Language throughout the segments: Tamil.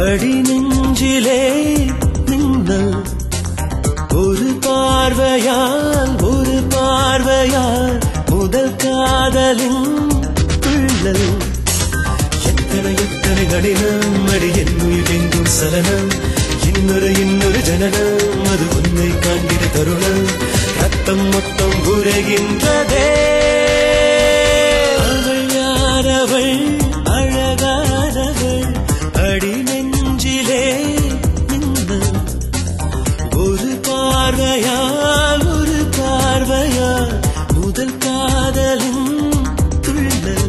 அடி நெஞ்சிலே மின்னல் ஒரு பார்வையால் ஒரு பார்வையால் முதல் காதலின் துள்ளல் எத்தனை எத்தனை கடினம் அடி என் உயிர் எங்கும் சலனம் இன்னொரு இன்னொரு ஜனனம் அது உன்னை காண்கிற தருணம் ரத்தம் மொத்தம் உரைகின்றதே அவள் யாரவள் அழகானவள் அடி நெஞ்சிலே மின்னல் ஒரு பார்வையால் ஒரு பார்வையால் முதல் காதலின் துள்ளல்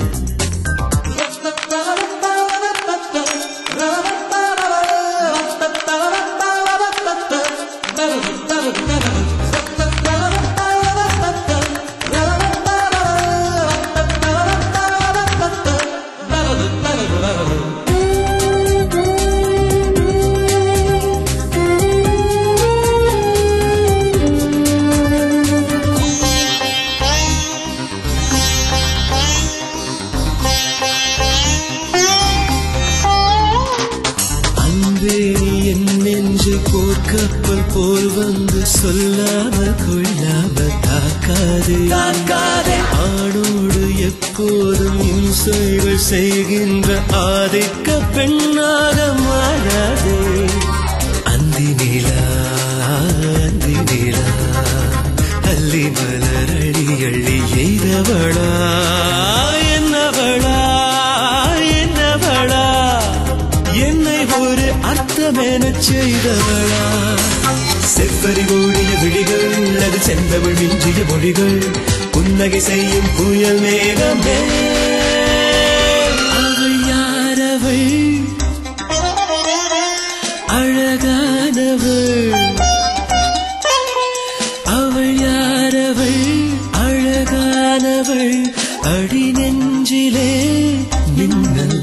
அன்பே நீ என் நெஞ்சு போர்க்கப்பல் போல் வந்து சொல்லாமல் கொள்ளாமல் தாக்காதே தாக்காதே ஆணோடு எப்போதும் இம்சைகள் செய்கின்ற ஆதிக்க பெண்ணாக மாறாதே அந்தி நிலா அந்தி நிலா அள்ளி மலரடி அள்ளி எய்தவளா என்னவளா என்னவளா என்னை ஒரு அர்த்தமென செய்தவளா செவ்வரி ஓடிய விழிகள் அது செந்தமிழ் மிஞ்சிய மொழிகள் புன்னகை செய்யும் புயல் மேகமே அவள் யாரவள் அழகானவள் அவள் யாரவள் அழகானவள் அடி நெஞ்சிலே மின்னல்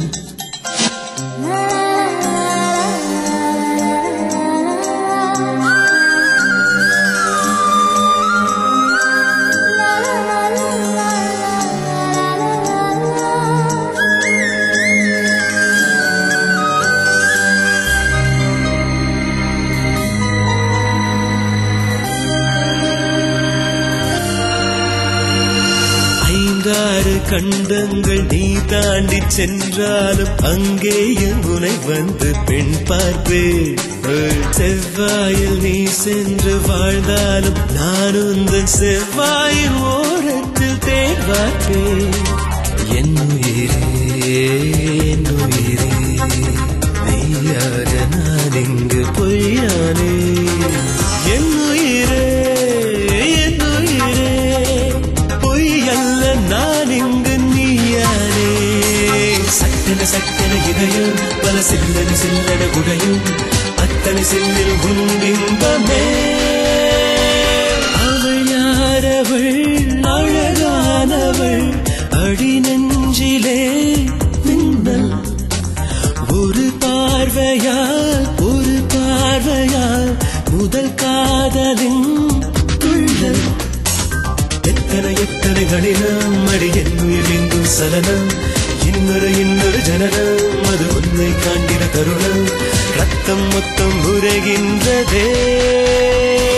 ஐந்தாறு கண்டங்கள் நீ தாண்டி சென்றாலும் அங்கேயும் உனை வந்து பெண் பார்ப்பேன் செவ்வாயில் நீ சென்று வாழ்ந்தாலும் நான் உந்தன் செவ்வாயின் ஓரத்தில் தேன் பார்ப்பேன் என் உயிரே என் உயிரே மெய்யாக நான் இங்கு பொய்யானே என் உயிரே என் உயிரே பொய் அல்ல நான் இங்கு நீயானே சட்டன சட்டன இதயம் பல சில்லன சில்லன உடையும் அத்தனை சில்லில் உன்பிம்பமே அவள் யாரவள் அழகானவள் அடி நெஞ்சிலே மின்னல் ஒரு பார்வையால் ஒரு பார்வையால் முதல் காதலின் துள்ளல் எத்தனை எத்தனை கடினம் அடி என் உயிர் எங்கும் சலனம் இன்னொரு இன்னொரு ஜனனம் அது உன்னை காண்கிற தருணம் ரத்தம் மொத்தம் உரைகின்றதே